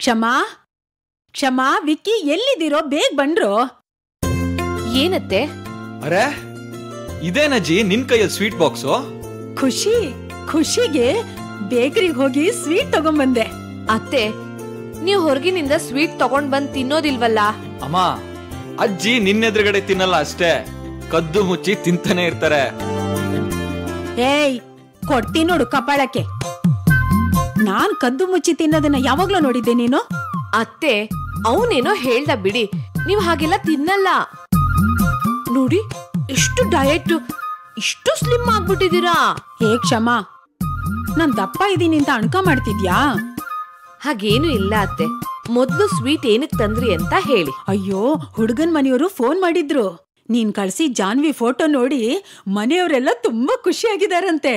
ಕ್ಷಮಾ ಕ್ಷಮಾ ವಿಕ್ಕಿ ಎಲ್ಲಿದ್ದೀರೋ ಬೇಗ ಬಂದ್ರು ಏನತ್ತೆ ಅರೆ ಇದೇನಜ್ಜಿ ನಿನ್ ಕೈಯಲ್ಲಿ ಸ್ವೀಟ್ ಬಾಕ್ಸು ಖುಷಿ ಖುಷಿಗೆ ಬೇಕರಿಗೆ ಹೋಗಿ ಸ್ವೀಟ್ ತಗೊಂಬಂದೆ ಅತ್ತೆ ನೀವು ಹೊರಗಿನಿಂದ ಸ್ವೀಟ್ ತಗೊಂಡ್ ಬಂದ್ ತಿನ್ನೋದಿಲ್ವಲ್ಲ ಅಮ್ಮ ಅಜ್ಜಿ ನಿನ್ನೆದುರುಗಡೆ ತಿನ್ನಲ್ಲ ಅಷ್ಟೇ ಕದ್ದು ಮುಚ್ಚಿ ತಿಂತಾನೆ ಇರ್ತಾರೆ ಏಯ್ ಕೊಡ್ತೀನಿ ನೋಡು ಕಪಾಳಕ್ಕೆ ನಾನ್ ಕದ್ದು ಮುಚ್ಚಿ ತಿನ್ನೋದನ್ನ ಯಾವಾಗ್ಲೂ ನೋಡಿದ್ದೆ ನೀನು ಅತ್ತೆ ಅವನೇನೋ ಹೇಳ್ದ ಬಿಡಿ ನೀವ್ ಹಾಗೆಲ್ಲ ತಿನ್ನಲ್ಲ ನೋಡಿ ಎಷ್ಟು ಡಯಟ್ ಇಷ್ಟು ಸ್ಲಿಮ್ ಆಗ್ಬಿಟ್ಟಿದೀರಾ ಹೇ ಕ್ಷಮಾ ನಾನ್ ದಪ್ಪ ಇದೀನಿ ಅಂತ ಅಣ್ಕ ಮಾಡ್ತಿದ್ಯಾ ಹಾಗೇನು ಇಲ್ಲ ಅತ್ತೆ ಮೊದ್ಲು ಸ್ವೀಟ್ ಏನಕ್ ತಂದ್ರಿ ಅಂತ ಹೇಳಿ ಅಯ್ಯೋ ಹುಡುಗನ್ ಮನೆಯವರು ಫೋನ್ ಮಾಡಿದ್ರು ನೀನ್ ಕಳ್ಸಿ ಜಾನ್ವಿ ಫೋಟೋ ನೋಡಿ ಮನೆಯವರೆಲ್ಲ ತುಂಬಾ ಖುಷಿಯಾಗಿದಾರಂತೆ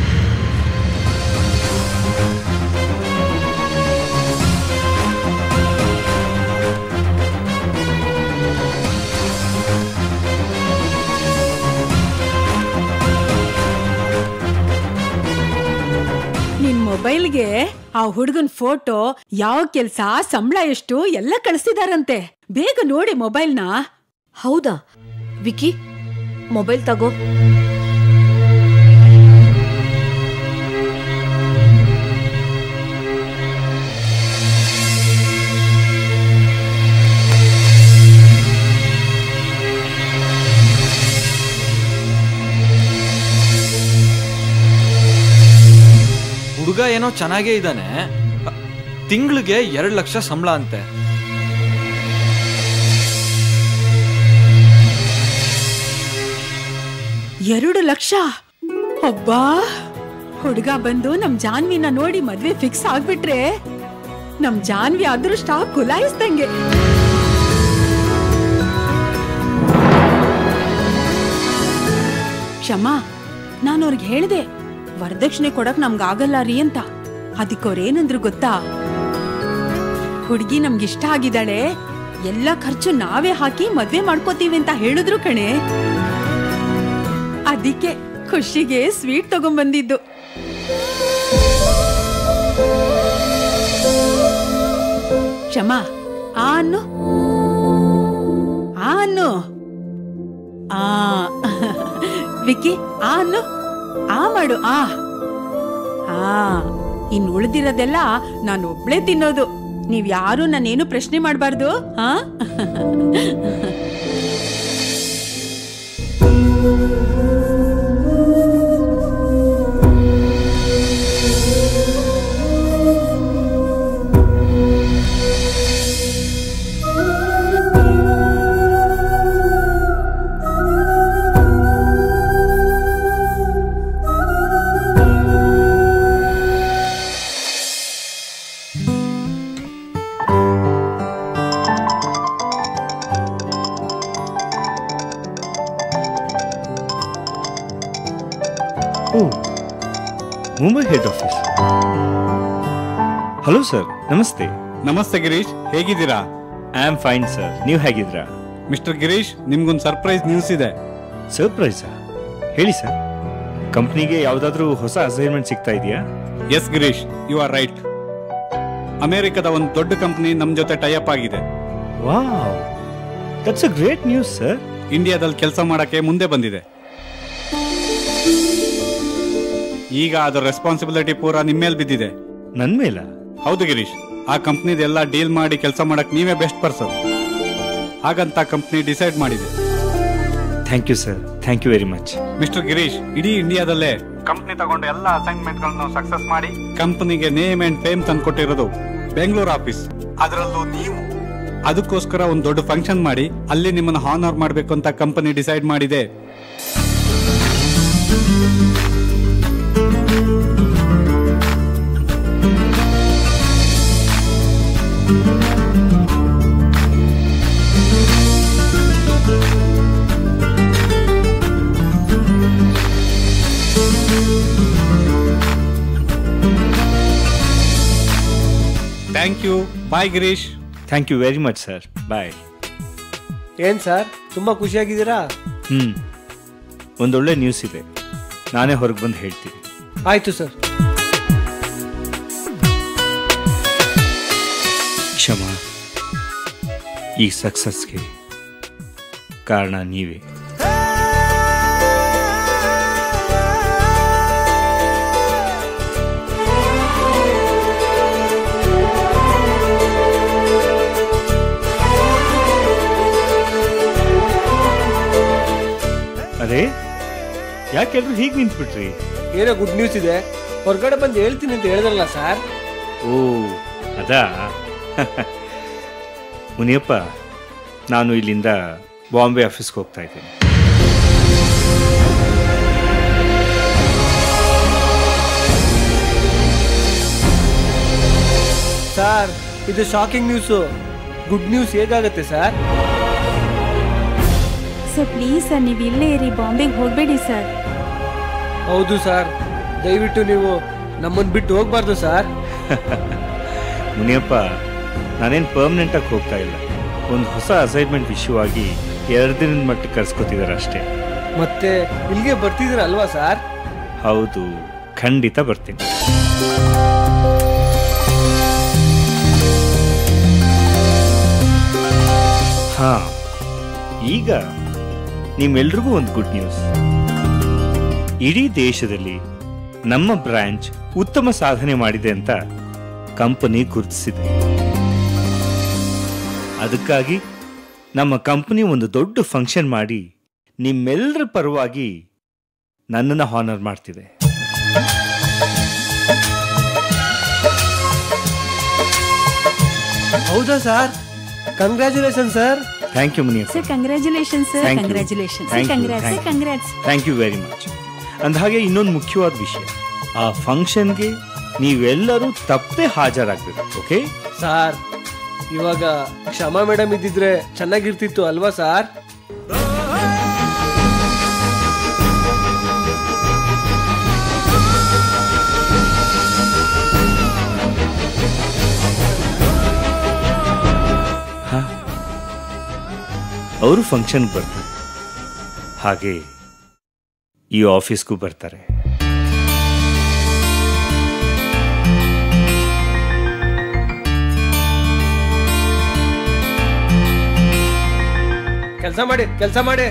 ನಿನ್ ಮೊಬೈಲ್ಗೆ ಆ ಹುಡುಗನ್ ಫೋಟೋ ಯಾವ ಕೆಲ್ಸ ಸಂಬಳ ಎಷ್ಟು ಎಲ್ಲ ಕಳಿಸ್ತಿದಾರಂತೆ ಬೇಗ ನೋಡಿ ಮೊಬೈಲ್ನ ಹೌದಾ ವಿಕಿ ಮೊಬೈಲ್ ತಗೋ ಹುಡುಗ ಏನೋ ಚೆನ್ನಾಗೇ ಇದ್ದಾನೆ ತಿಂಗಳಿಗೆ ಎರಡ್ ಲಕ್ಷ ಸಂಬಳ ಅಂತೆ ಎರಡು ಲಕ್ಷ ಅಬ್ಬಾ ಹುಡುಗ ಬಂದು ನಮ್ ಜಾನ್ವಿನ ನೋಡಿ ಮದ್ವೆ ಫಿಕ್ಸ್ ಆಗ್ಬಿಟ್ರೆ ನಮ್ ಜಾನ್ವಿ ಅದೃಷ್ಟ ಕುಲಾಯಿಸ್ದಂಗೆ ಕ್ಷಮಾ ನಾನು ಅವ್ರಿಗೆ ಹೇಳ್ದೆ ವರದಕ್ಷಿಣೆ ಕೊಡಕ್ ನಮ್ಗಾಗಲ್ಲ ರೀ ಅಂತ ಅದಕ್ಕೆ ಅವ್ರೇನಂದ್ರು ಗೊತ್ತಾ ಹುಡುಗಿ ನಮ್ಗಿಷ್ಟ ಆಗಿದ್ದಾಳೆ ಎಲ್ಲ ಖರ್ಚು ನಾವೇ ಹಾಕಿ ಮದ್ವೆ ಮಾಡ್ಕೋತೀವಿ ಅಂತ ಹೇಳಿದ್ರು ಕಣೆ ಅದಕ್ಕೆ ಖುಷಿಗೆ ಸ್ವೀಟ್ ತಗೊಂಬಂದಿದ್ದು ಕ್ಷಮಾ ಆ ಅನ್ನು ಆ ಅನ್ನು ಆ ವಿಕ್ಕಿ ಆ ಅನ್ನು ಆ ಮಾಡು ಆ ಆ ಇನ್ ಉಳ್ದಿರೋದೆಲ್ಲ ನಾನು ಒಬ್ಳೇ ತಿನ್ನೋದು ನೀವ್ ಯಾರು ನಾನೇನು ಪ್ರಶ್ನೆ ಮಾಡಬಾರ್ದು ಹಾ ಓ Mumbai head office hello sir ನಮಸ್ತೆ ನಮಸ್ತೆ ಗಿರೀಶ್ ಹೇಗಿದ್ದೀರಾ ಐ ಆಮ್ ಫೈನ್ ಸರ್ ನೀವು ಹೇಗಿದ್ದೀರಾ ಮಿಸ್ಟರ್ ಗಿರೀಶ್ ನಿಮ್ಗೊಂದು ಸರ್ಪ್ರೈಸ್ ನ್ಯೂಸ್ ಇದೆ ಸರ್ಪ್ರೈಸಾ ಹೇಳಿ ಸರ್ ಕಂಪ್ನಿಗೆ ಯಾವುದಾದ್ರೂ ಹೊಸ ಅಸೈನ್ಮೆಂಟ್ ಸಿಗ್ತಾ ಇದೆಯಾ yes Girish you are right ಅಮೆರಿಕದ ಒಂದು ದೊಡ್ಡ ಕಂಪನಿ ನಮ್ ಜೊತೆ ಟೈಅಪ್ ಆಗಿದೆ wow that's a great news sir ಇಂಡಿಯಾದಲ್ಲಿ ಕೆಲಸ ಮಾಡಕ್ಕೆ ಮುಂದೆ ಬಂದಿದೆ ಈಗ ಅದರ ರೆಸ್ಪಾನ್ಸಿಬಿಲಿಟಿ ಪೂರ ನಿಮ್ಮೇಲ್ ಬಿದ್ದಿದೆ ನನ್ನ ಮೇಲ ಹೌದು ಗಿರೀಶ್ ಆ ಕಂಪ್ನಿದೆಲ್ಲ ಡೀಲ್ ಮಾಡಿ ಕೆಲಸ ಮಾಡಕ್ ನೀವೇ ಬೆಸ್ಟ್ ಪರ್ಸನ್ ಹಾಗಂತ ಕಂಪ್ನಿ ಡಿಸೈಡ್ ಮಾಡಿದೆ thank you sir thank you very much mister Girish ಇಡೀ ಇಂಡಿಯಾದಲ್ಲೇ ಕಂಪ್ನಿ ತಗೊಂಡ ಎಲ್ಲ ಅಸೈನ್ಮೆಂಟ್ ಗಳನ್ನು ಸಕ್ಸಸ್ ಮಾಡಿ ಕಂಪನಿಗೆ ನೇಮ್ ಅಂಡ್ ಫೇಮ್ ತಂದ್ಕೊಟ್ಟಿರೋದು ಬೆಂಗಳೂರು ಆಫೀಸ್ ಅದರಲ್ಲೂ ನೀವು ಅದಕ್ಕೋಸ್ಕರ ಒಂದು ದೊಡ್ಡ ಫಂಕ್ಷನ್ ಮಾಡಿ ಅಲ್ಲಿ ನಿಮ್ಮನ್ನ ಹಾನರ್ ಮಾಡಬೇಕು ಅಂತ ಕಂಪನಿ ಡಿಸೈಡ್ ಮಾಡಿದೆ thank you bye Girish thank you very much sir bye ಏನ್ ಸರ್ ತುಂಬಾ ಖುಷಿಯಾಗಿದ್ದೀರಾ ಹ್ಞೂ ಒಂದೊಳ್ಳೆ ನ್ಯೂಸ್ ಇದೆ ನಾನೇ ಹೊರಗೆ ಬಂದು ಹೇಳ್ತೀನಿ ಆಯ್ತು ಸರ್ ಈ ಸಕ್ಸಸ್ಗೆ ಕಾರಣ ನೀವೇ ಅದೇ ಯಾಕೆಲ್ರು ಹೀಗೆ ನಿಂತ್ಬಿಟ್ರಿ ಏನೋ ಗುಡ್ ನ್ಯೂಸ್ ಇದೆ ಹೊರಗಡೆ ಬಂದು ಹೇಳ್ತೀನಿ ಅಂತ ಹೇಳಿದ್ರಲ್ಲ ಸರ್ ಓ ಅದಾ ಮುನಿಯಪ್ಪ ನಾನು ಇಲ್ಲಿಂದ ಬಾಂಬೆ ಆಫೀಸ್ಗೆ ಹೋಗ್ತಾ ಇದ್ದೀನಿ ಸರ್ ಇದು ಶಾಕಿಂಗ್ ನ್ಯೂಸು ಗುಡ್ ನ್ಯೂಸ್ ಹೇಗಾಗತ್ತೆ ಸರ್ ಸರ್ ಪ್ಲೀಸ್ ಸರ್ ನೀವು ಇಲ್ಲೇ ಇರಿ ಬಾಂಬೆಗೆ ಹೋಗಬೇಡಿ ಸರ್ ಹೌದು ಸರ್ ದಯವಿಟ್ಟು ನೀವು ನಮ್ಮನ್ನು ಬಿಟ್ಟು ಹೋಗ್ಬಾರ್ದು ಸರ್ ಮುನಿಯಪ್ಪ ನಾನೇನು ಪರ್ಮನೆಂಟಾಗಿ ಹೋಗ್ತಾ ಇಲ್ಲ ಒಂದು ಹೊಸ ಅಸೈನ್ಮೆಂಟ್ ವಿಷಯವಾಗಿ ಎರಡು ದಿನದ ಮಟ್ಟಿಗೆ ಕರ್ಸ್ಕೊತಿದ್ದಾರೆ ಅಷ್ಟೇ ಮತ್ತೆ ಇಲ್ಲಿಗೆ ಬರ್ತಿದ್ದೀರ ಅಲ್ವಾ ಸರ್ ಹೌದು ಖಂಡಿತ ಬರ್ತೀನಿ ಹಾ ಈಗ ನಿಮ್ಮೆಲ್ರಿಗೂ ಒಂದು ಗುಡ್ ನ್ಯೂಸ್ ಇಡೀ ದೇಶದಲ್ಲಿ ನಮ್ಮ ಬ್ರಾಂಚ್ ಉತ್ತಮ ಸಾಧನೆ ಮಾಡಿದೆ ಅಂತ ಕಂಪನಿ ಗುರುತಿಸಿದೆ ಅದಕ್ಕಾಗಿ ನಮ್ಮ ಕಂಪನಿ ಒಂದು ದೊಡ್ಡ ಫಂಕ್ಷನ್ ಮಾಡಿ ನಿಮ್ಮೆಲ್ಲರ ಪರವಾಗಿ ನನ್ನನ್ನು ಹಾನರ್ ಮಾಡ್ತಿದೆ ಹೌದಾ sir congratulation sir thank you Muniyappa sir congratulation sir Thank you. Congratulation Thank you. Congrats Thank sir congrats thank you very much ಅಂದಹಾಗೆ ಇನ್ನೊಂದು ಮುಖ್ಯವಾದ ವಿಷಯ ಆ ಫಂಕ್ಷನ್ಗೆ ನೀವೆಲ್ಲರೂ ತಪ್ಪದೆ ಹಾಜರಾಗಬೇಕು ಓಕೆ ಸರ್ ಇವಾಗ ಕ್ಷಮಾ ಮೇಡಮ್ ಇದ್ದಿದ್ರೆ ಚೆನ್ನಾಗಿರ್ತಿತ್ತು ಅಲ್ವಾ ಸರ್ ಅವರು ಫಂಕ್ಷನ್ಗೆ ಬರ್ತಾರೆ ಹಾಗೆ ಈ ಆಫೀಸ್ಗೂ ಬರ್ತಾರೆ ಕೆಲಸ ಮಾಡಿ ಕೆಲಸ ಮಾಡಿ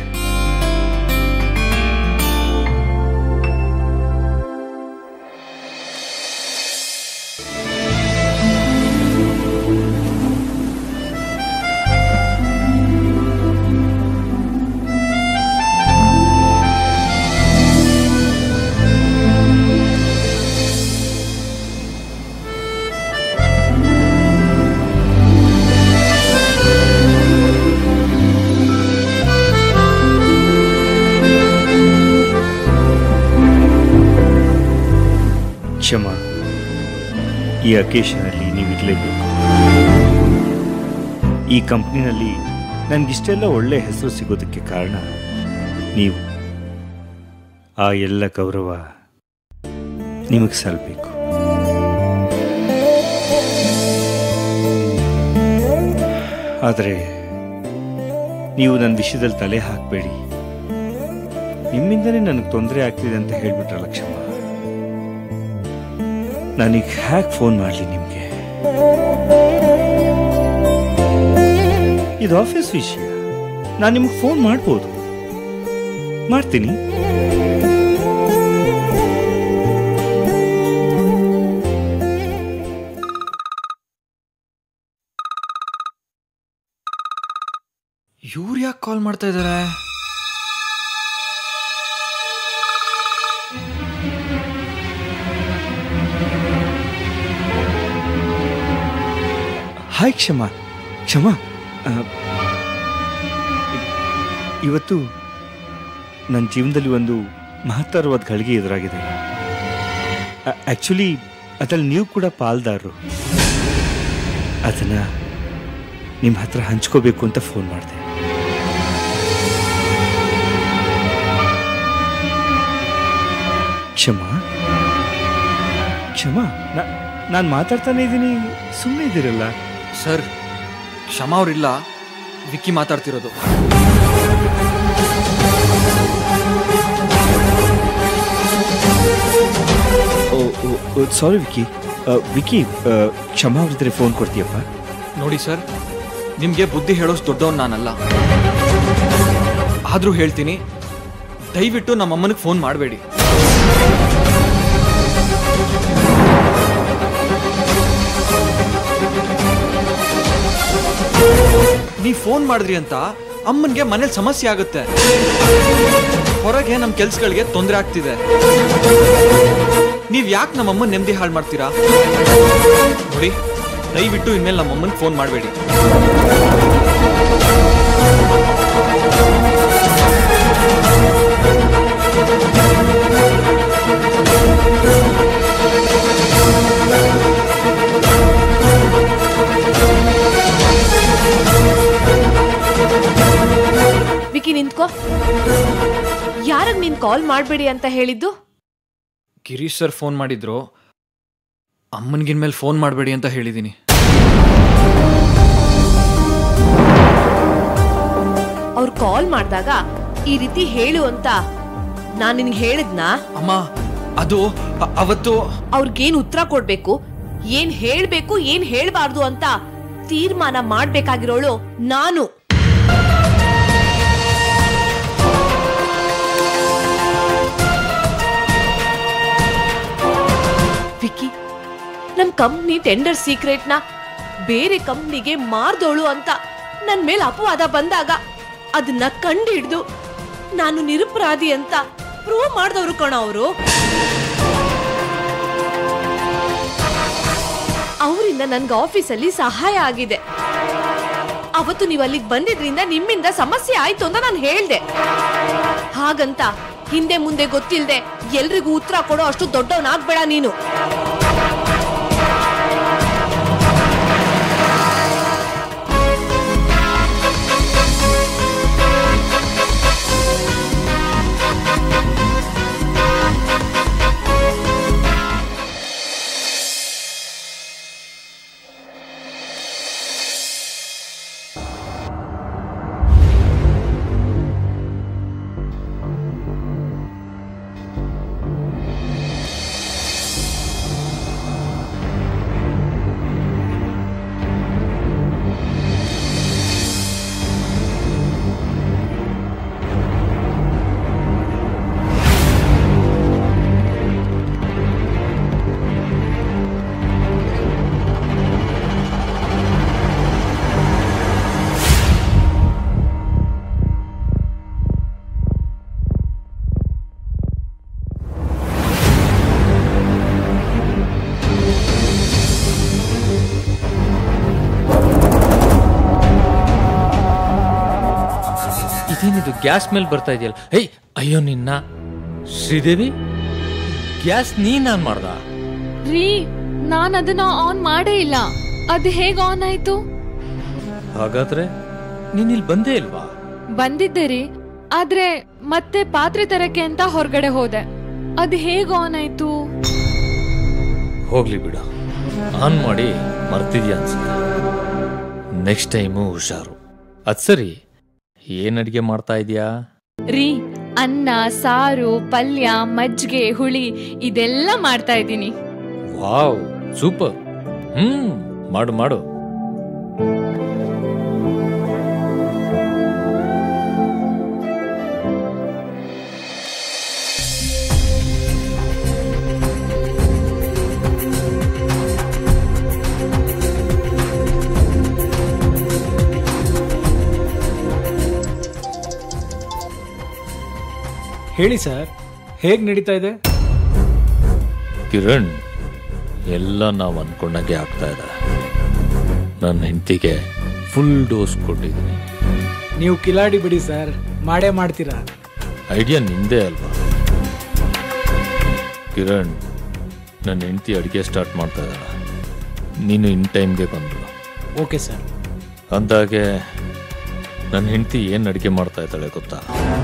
ಕ್ಷಮ ಈ ಅಕೇಶನಲ್ಲಿ ನೀವಿರಲೇಬೇಕು ಈ ಕಂಪ್ನಿನಲ್ಲಿ ನನಗಿಷ್ಟೆಲ್ಲ ಒಳ್ಳೆ ಹೆಸರು ಸಿಗೋದಕ್ಕೆ ಕಾರಣ ನೀವು ಆ ಎಲ್ಲ ಗೌರವ ನಿಮಗೆ ಸಲ್ಲಬೇಕು ಆದರೆ ನೀವು ನನ್ನ ವಿಷಯದಲ್ಲಿ ತಲೆ ಹಾಕಬೇಡಿ ನಿಮ್ಮಿಂದಲೇ ನನಗೆ ತೊಂದರೆ ಆಗ್ತಿದೆ ಅಂತ ಹೇಳ್ಬಿಟ್ರಲ್ಲ ಕ್ಷಮ ನನಗೆ ಹ್ಯಾಕ್ ಫೋನ್ ಮಾಡಲಿ ನಿಮಗೆ ಇದು ಆಫೀಸ್ ವಿಷಯ ನಾನು ನಿಮ್ಗೆ ಫೋನ್ ಮಾಡ್ಬೋದು ಮಾಡ್ತೀನಿ ಇವ್ರು ಯಾಕೆ ಕಾಲ್ ಮಾಡ್ತಾ ಇದ್ದಾರೆ ಹಾಯ್ ಕ್ಷಮಾ ಕ್ಷಮಾ ಆ, ಇವತ್ತು ನನ್ನ ಜೀವನದಲ್ಲಿ ಒಂದು ಮಹತ್ತರವಾದ ಗಳಿಗೆ ಎದುರಾಗಿದೆ ಆ್ಯಕ್ಚುಲಿ ಅದ್ರಲ್ಲಿ ನೀವು ಕೂಡ ಪಾಲ್ದಾರರು ಅದನ್ನ ನಿಮ್ಮ ಹತ್ರ ಹಂಚ್ಕೋಬೇಕು ಅಂತ ಫೋನ್ ಮಾಡಿದೆ ಕ್ಷಮಾ ಕ್ಷಮಾ ನಾನು ಮಾತಾಡ್ತಾನೆ ಇದ್ದೀನಿ ಸುಮ್ಮನೆ ಇದ್ದೀರಲ್ಲ ಸರ್ ಕ್ಷಮಾ ಅವ್ರಿಲ್ಲ ವಿಕ್ಕಿ ಮಾತಾಡ್ತಿರೋದು ಸಾರಿ ವಿಕಿ ಆ, ವಿಕಿ ಆ, ಕ್ಷಮಾ ಅವ್ರಿದ್ರೆ ಫೋನ್ ಕೊಡ್ತೀಯಪ್ಪ ನೋಡಿ ಸರ್ ನಿಮ್ಗೆ ಬುದ್ಧಿ ಹೇಳೋಷ್ಟು ದೊಡ್ಡವನ್ ನಾನಲ್ಲ ಆದ್ರೂ ಹೇಳ್ತೀನಿ ದಯವಿಟ್ಟು ನಮ್ಮಮ್ಮನಿಗೆ ಫೋನ್ ಮಾಡಬೇಡಿ ನೀವ್ ಫೋನ್ ಮಾಡಿದ್ರಿ ಅಂತ ಅಮ್ಮನ್ಗೆ ಮನೇಲಿ ಸಮಸ್ಯೆ ಆಗುತ್ತೆ ಹೊರಗೆ ನಮ್ ಕೆಲ್ಸಗಳಿಗೆ ತೊಂದರೆ ಆಗ್ತಿದೆ ನೀವ್ ಯಾಕೆ ನಮ್ಮಮ್ಮ ನೆಮ್ಮದಿ ಹಾಳು ಮಾಡ್ತೀರಾ ನೋಡಿ ದಯವಿಟ್ಟು ಇನ್ಮೇಲೆ ನಮ್ಮಮ್ಮನಿಗೆ ಫೋನ್ ಮಾಡಬೇಡಿ ವಿಕಿ ನಿಂತ್ಕೋ ಯಾರಗ್ ನೀನ್ ಕಾಲ್ ಮಾಡ್ಬೇಡಿ ಅಂತ ಹೇಳಿದ್ದು ಗಿರೀಶ್ ಸರ್ ಫೋನ್ ಮಾಡಿದ್ರು ಅಮ್ಮನಿಗಿನ್ಮೇಲೆ ಫೋನ್ ಮಾಡಬೇಡಿ ಅಂತ ಹೇಳಿದ್ದೀನಿ ಅವ್ರು ಕಾಲ್ ಮಾಡಿದಾಗ ಈ ರೀತಿ ಹೇಳು ಅಂತ ನಾನ್ ನಿನ್ಗೆ ಹೇಳಿದ್ನಾ ಅಮ್ಮ ಅದು ಅ- ಅವತ್ತು ಅವ್ರಿಗೇನ್ ಉತ್ತರ ಕೊಡ್ಬೇಕು ಏನ್ ಹೇಳ್ಬೇಕು ಏನ್ ಹೇಳ್ಬಾರ್ದು ಅಂತ ತೀರ್ಮಾನ ಮಾಡ್ಬೇಕಾಗಿರೋಳು ನಾನು ವಿಕಿ ನಮ್ ಕಂಪ್ನಿ ಟೆಂಡರ್ ಸೀಕ್ರೆಟ್ನ ಬೇರೆ ಕಂಪ್ನಿಗೆ ಮಾರ್ದೋಳು ಅಂತ ನನ್ ಮೇಲೆ ಅಪವಾದ ಬಂದಾಗ ಅದನ್ನ ಕಂಡು ಹಿಡ್ದು ನಾನು ನಿರಪರಾಧಿ ಅಂತ ಪ್ರೂವ್ ಮಾಡ್ದವ್ರು ಕಣ ಅವರು ಅವರಿಂದ ನನ್ಗೆ ಆಫೀಸಲ್ಲಿ ಸಹಾಯ ಆಗಿದೆ ಅವತ್ತು ನೀವು ಅಲ್ಲಿಗೆ ಬಂದಿದ್ರಿಂದ ನಿಮ್ಮಿಂದ ಸಮಸ್ಯೆ ಆಯ್ತು ಅಂತ ನಾನು ಹೇಳ್ದೆ ಹಾಗಂತ ಹಿಂದೆ ಮುಂದೆ ಗೊತ್ತಿಲ್ದೆ ಎಲ್ರಿಗೂ ಉತ್ತರ ಕೊಡೋ ಅಷ್ಟು ದೊಡ್ಡವನಾಗ್ಬೇಡ ನೀನು ಇದೇನಿದು ಗ್ಯಾಸ್ ಮೇಲೆ ಬರ್ತಾ ಇದೆಯಲ್ಲ ಹೇಯ್ ಅಯ್ಯೋ ನಿನ್ನ ಶ್ರೀದೇವಿ ಗ್ಯಾಸ್ ನೀನ್ ಆನ್ ಮಾಡ್ದ ರೀ ನಾನ್ ಅದನ್ನ ಆನ್ ಮಾಡೇ ಇಲ್ಲ ಅದ್ ಹೇಗ್ ಆನ್ ಆಯ್ತು ಹಾಗಾದ್ರೆ ನೀನ್ ಇಲ್ಲಿ ಬಂದೇ ಇಲ್ವಾ ಬಂದಿದ್ದೆ ರೀ ಆದ್ರೆ ಮತ್ತೆ ಪಾತ್ರೆ ತರಕ್ಕೆ ಅಂತ ಹೊರಗಡೆ ಹೋದೆ ಅದ್ ಹೇಗ್ ಆನ್ ಆಯ್ತು ಹೋಗ್ಲಿ ಬಿಡು ಆನ್ ಮಾಡಿ ಮರ್ತಿದ್ಯಾ ಅನ್ಸುತ್ತೆ ನೆಕ್ಸ್ಟ್ ಟೈಮು ಹುಷಾರು ಅದ್ ಸರಿ ಏನ್ ಅಡಿಗೆ ಮಾಡ್ತಾ ಇದೀಯಾ ರೀ ಅನ್ನ ಸಾರು ಪಲ್ಯ ಮಜ್ಜಿಗೆ ಹುಳಿ ಇದೆಲ್ಲ ಮಾಡ್ತಾ ಇದ್ದೀನಿ ವಾವ್ ಸೂಪರ್ ಹ್ಮ್ ಮಾಡು ಮಾಡು ಹೇಳಿ ಸರ್ ಹೇಗ್ ನಡೀತಾ ಇದೆ ಕಿರಣ್ ಎಲ್ಲ ನಾವು ಅನ್ಕೊಂಡಂಗೆ ಆಗ್ತಾ ಇದೆ ನನ್ನ ಹೆಂಡತಿಗೆ ಫುಲ್ ಡೋಸ್ ಕೊಟ್ಟಿದ್ದೀನಿ ನೀವು ಕಿಲಾಡಿ ಬಿಡಿ ಸರ್ ಮಾಡೇ ಮಾಡ್ತೀರಾ ಐಡಿಯಾ ನಿಂದೇ ಅಲ್ವಾ ಕಿರಣ್ ನನ್ನ ಹೆಂಡತಿ ಅಡುಗೆ ಸ್ಟಾರ್ಟ್ ಮಾಡ್ತಾ ಇದ್ದಾಳೆ ನೀನು ಇನ್ ಟೈಮ್ಗೆ ಬಂದು ಓಕೆ ಸರ್ ಅಂದಾಗೆ ನನ್ನ ಹೆಂಡತಿ ಏನು ಅಡುಗೆ ಮಾಡ್ತಾ ಇದ್ದಾಳೆ ಗೊತ್ತಾ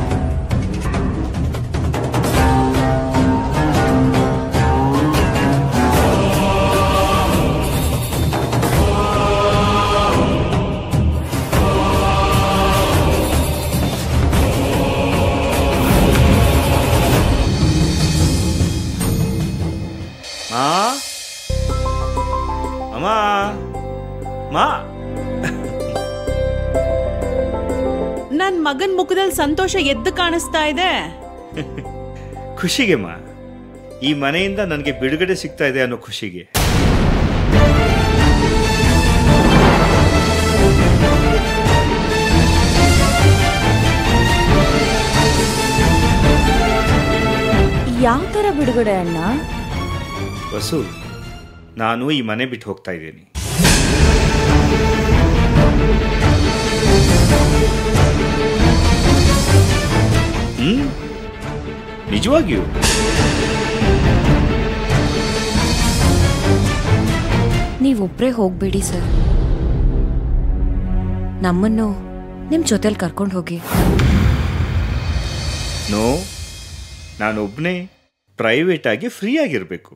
ಮಾ ಅಮ್ಮ ಮಾ ನನ್ ಮಗನ್ ಮುಖದಲ್ಲಿ ಸಂತೋಷ ಎದ್ದು ಕಾಣಿಸ್ತಾ ಇದೆ ಖುಷಿಗೆ ಮಾ ಈ ಮನೆಯಿಂದ ನನಗೆ ಬಿಡುಗಡೆ ಸಿಗ್ತಾ ಇದೆ ಅನ್ನೋ ಖುಷಿಗೆ ಯಾವ ತರ ಬಿಡುಗಡೆ ಅಣ್ಣ ವಸು ನಾನು ಈ ಮನೆ ಬಿಟ್ಟು ಹೋಗ್ತಾ ಇದ್ದೀನಿ ಹ್ಮ್ ನಿಜವಾಗಿಯೂ ನೀವೊಬ್ರೇ ಹೋಗ್ಬೇಡಿ ಸರ್ ನಮ್ಮನ್ನು ನಿಮ್ ಜೊತೆಲಿ ಕರ್ಕೊಂಡು ಹೋಗಿ ನೋ ನಾನೊಬ್ಬನೇ ಪ್ರೈವೇಟ್ ಆಗಿ ಫ್ರೀ ಆಗಿರಬೇಕು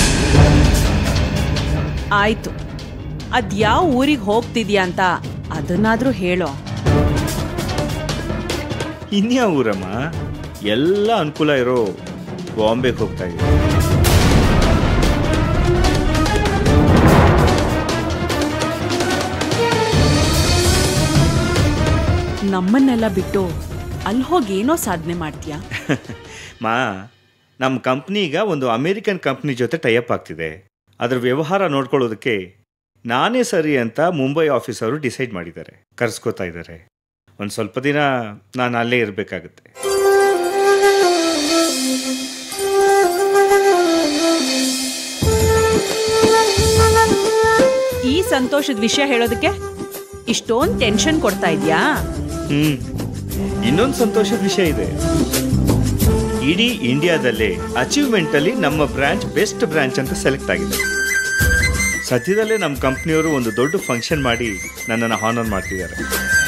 ಆಯ್ತು ಅದ್ ಯಾವ ಊರಿಗೆ ಹೋಗ್ತಿದ್ಯಾ ಅಂತ ಅದನ್ನಾದ್ರೂ ಹೇಳೋ ಇನ್ಯಾವ ಊರಮ್ಮ ಎಲ್ಲ ಅನುಕೂಲ ಇರೋ ಬಾಂಬೆಗೆ ಹೋಗ್ತಾ ಇದ್ದೀನಿ ನಮ್ಮನ್ನೆಲ್ಲ ಬಿಟ್ಟು ಅಲ್ಲಿ ಹೋಗಿ ಏನೋ ಸಾಧನೆ ಮಾಡ್ತೀಯಾ ಮಾ ನಮ್ಮ ಕಂಪ್ನಿ ಈಗ ಒಂದು ಅಮೇರಿಕನ್ ಕಂಪ್ನಿ ಜೊತೆ ಟೈಅಪ್ ಆಗ್ತಿದೆ ಅದ್ರ ವ್ಯವಹಾರ ನೋಡ್ಕೊಳ್ಳೋದಕ್ಕೆ ನಾನೇ ಸರಿ ಅಂತ ಮುಂಬೈ ಆಫೀಸರು ಡಿಸೈಡ್ ಮಾಡಿದ್ದಾರೆ ಕರ್ಸ್ಕೋತಾ ಇದ್ದಾರೆ ಒಂದು ಸ್ವಲ್ಪ ದಿನ ನಾನು ಅಲ್ಲೇ ಇರಬೇಕಾಗುತ್ತೆ ಈ ಸಂತೋಷದ ವಿಷಯ ಹೇಳೋದಕ್ಕೆ ಇಷ್ಟೊಂದು ಟೆನ್ಷನ್ ಕೊಡ್ತಾ ಇದ್ಯಾ ಹ್ಮ್ ಇನ್ನೊಂದು ಸಂತೋಷದ ವಿಷಯ ಇದೆ ಇಡೀ ಇಂಡಿಯಾದಲ್ಲೇ ಅಚೀವ್ಮೆಂಟ್ ಅಲ್ಲಿ ನಮ್ಮ ಬ್ರಾಂಚ್ ಬೆಸ್ಟ್ ಬ್ರಾಂಚ್ ಅಂತ ಸೆಲೆಕ್ಟ್ ಆಗಿದೆ ಸದ್ಯದಲ್ಲೇ ನಮ್ಮ ಕಂಪ್ನಿಯವರು ಒಂದು ದೊಡ್ಡ ಫಂಕ್ಷನ್ ಮಾಡಿ ನನ್ನನ್ನು ಹಾನರ್ ಮಾಡ್ತಿದ್ದಾರೆ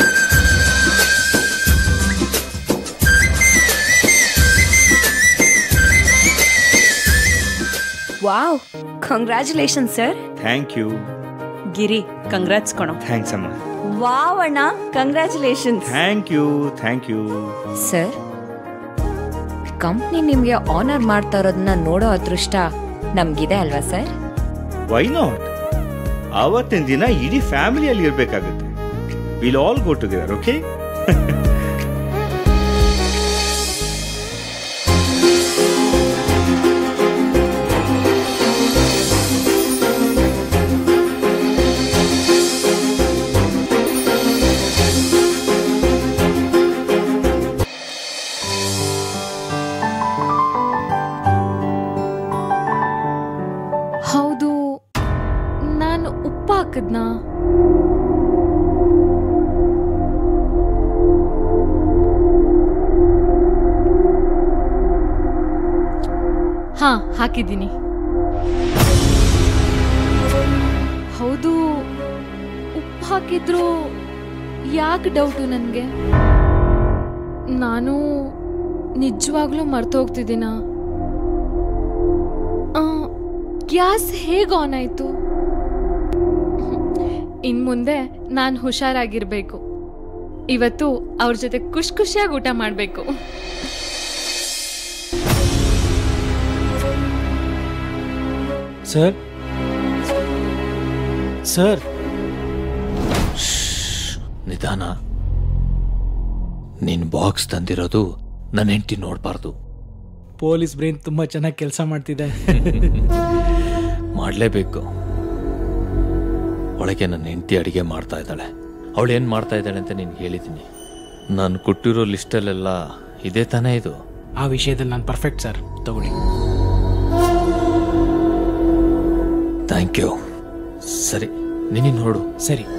wow congratulation sir thank you Giri congrats ಕಣೋ ಥ್ಯಾಂಕ್ಸ್ ಅಮ್ಮ ವಾವ್ ಅಣ್ಣ congratulations thank you thank you sir company ನಿಮ್ಗೆ ಆನರ್ ಮಾಡ್ತಾ ಇರೋದನ್ನ ನೋಡೋ ಅದೃಷ್ಟ ನಮ್ಗಿದೆ ಅಲ್ವಾ ಸರ್ ವೈ ನಾಟ್ ಆವತ್ತಿನ ದಿನ ಇಡೀ ಫ್ಯಾಮಿಲಿಯಲ್ಲಿ ಇರಬೇಕಾಗುತ್ತೆ will all go together okay ಹೌದು ನಾನು ಉಪ್ಪು ಹಾಕದ್ನಾ ಹಾ ಹಾಕಿದ್ದೀನಿ ಹೌದು ಉಪ್ಪು ಹಾಕಿದ್ರು ಯಾಕೆ ಡೌಟು ನನಗೆ ನಾನು ನಿಜವಾಗ್ಲೂ ಮರ್ತೋಗ್ತಿದ್ದೀನ ಗ್ಯಾಸ್ ಹೇಗೆ ಆನ್ ಆಯ್ತು ಇನ್ ಮುಂದೆ ನಾನು ಹುಷಾರಾಗಿರ್ಬೇಕು ಇವತ್ತು ಅವ್ರ ಜೊತೆ ಖುಷಿ ಖುಷಿಯಾಗಿ ಊಟ ಮಾಡಬೇಕು ಸರ್ ಸರ್ ನಿಧಾನ ನೀನ್ ಬಾಕ್ಸ್ ತಂದಿರೋದು ನನ್ನ ಹೆಂಡತಿ ನೋಡ್ಬಾರ್ದು ಪೊಲೀಸ್ ಬ್ರೈನ್ ತುಂಬಾ ಚೆನ್ನಾಗಿ ಕೆಲಸ ಮಾಡ್ತಿದೆ ಮಾಡಲೇಬೇಕು ಒಳಗೆ ನನ್ನ ಹೆಂಡತಿ ಅಡಿಗೆ ಮಾಡ್ತಾ ಇದ್ದಾಳೆ ಅವಳು ಏನು ಮಾಡ್ತಾ ಇದ್ದಾಳೆ ಅಂತ ನೀನು ಹೇಳಿದ್ದೀನಿ ನಾನು ಕೊಟ್ಟಿರೋ ಲಿಸ್ಟಲ್ಲೆಲ್ಲ ಇದೇ ತಾನೇ ಇದು ಆ ವಿಷಯದಲ್ಲಿ ನಾನು ಪರ್ಫೆಕ್ಟ್ ಸರ್ ತಗೊಳ್ಳಿ ಥ್ಯಾಂಕ್ ಯು ಸರಿ ನೀನು ನೋಡು ಸರಿ